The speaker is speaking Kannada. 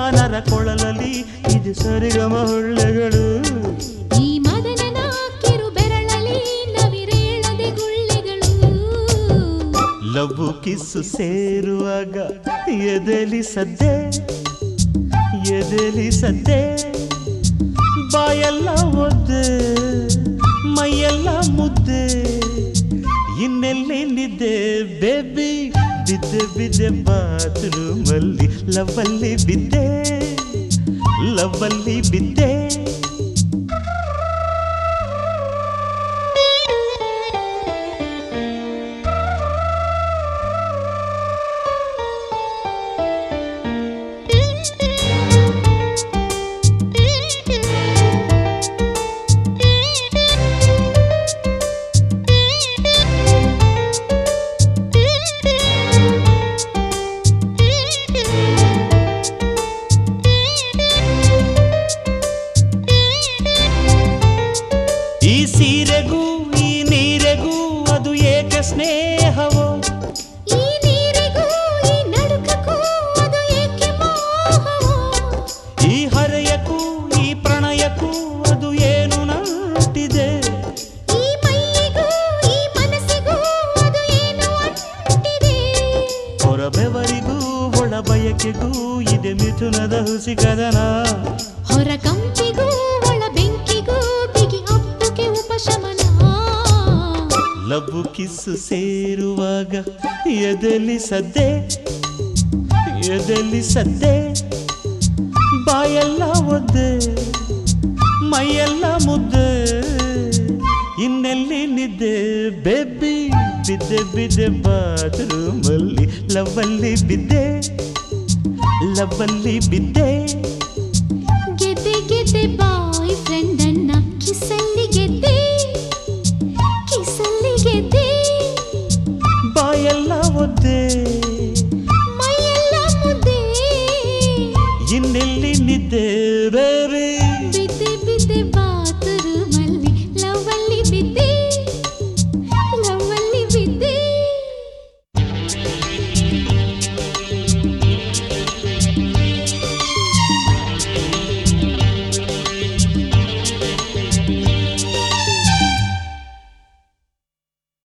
ನರ ಕೊಳಲಲ್ಲಿ ಇದು ಸರಿಗಮ ಹೊಳ್ಳೆಗಳು ಈ ಮದನನ ಕಿರು ಬೆರಳಲಿ ನವಿರೇಳದೆ ಗುಳ್ಳೆಗಳು ಲವ್ವು ಕಿಸ್ಸು ಸೇರುವಾಗ ಎದೆಲಿ ಸದ್ದೆ ಎದೆಲಿ ಸದ್ದೆ ಬಾಯೆಲ್ಲ ಒದ್ದೆ ಮೈಯೆಲ್ಲ ಮುದ್ದೆ ಇನ್ನೆಲ್ಲಿ ನಿದ್ದೆ ಬೇಬಿ ಬಿದ್ದೆ ಬಿದ್ದೆ ಬಾತ್ರೂಮಲ್ಲಿ ಲವ್ವಲ್ಲಿ ಬಿದ್ದೆ ಲವ್ವಲ್ಲಿ ಬಿದ್ದೆ ಈ ಸೀರೆಗೂ ಈ ನೀರೆಗೂ ಅದು ಏಕೆ ಸ್ನೇಹವೋ ಈ ನೀರಿಗೂ ಈ ನಡುಕಕ್ಕೂ ಅದು ಏಕೆ ಮೋಹವೋ ಈ ಹರೆಯಕ್ಕೂ ಈ ಪ್ರಣಯಕ್ಕೂ ಅದು ಏನು ನಂಟಿದೆ ಈ ಮೈಯಿಗೂ ಈ ಮನಸ್ಸಿಗೂ ಅದು ಏನು ಅಂಟಿದೆ ಹೊರಬೆವರಿಗೂ ಒಳ ಬಯಕೆಗೂ ಇದೆ ಮಿಥುನದ ಹುಸಿ ಕದನ ಹೊರ ಕಂಪಿಗೂ ಒಳ ಬೆಂಕಿಗೂ ಬಿಗಿ ಅಪ್ಪುಗೆ ಉಪಶಮನ ಲಬ್ಬು ಕಿಸ್ಸು ಸೇರುವಾಗ ಎದೆಲಿ ಸದ್ದೆ ಎದೆಲಿ ಸದ್ದೆ ಬಾಯೆಲ್ಲ ಒದ್ದೆ ಮೈಯೆಲ್ಲ ಮುದ್ದೆ ಇನ್ನೆಲ್ಲಿ ನಿದ್ದೆ ಬೆಬ್ಬಿ ಬಿದ್ದೆ ಬಿದ್ದೆ ಬಾತ್ರೂಮಲ್ಲಿ ಲವ್ವಲ್ಲಿ ಬಿದ್ದೆ ಲವ್ವಲ್ಲಿ ಬಿದ್ದೆ ಗೆದ್ದೆ ಗೆದ್ದೆ ಬಾ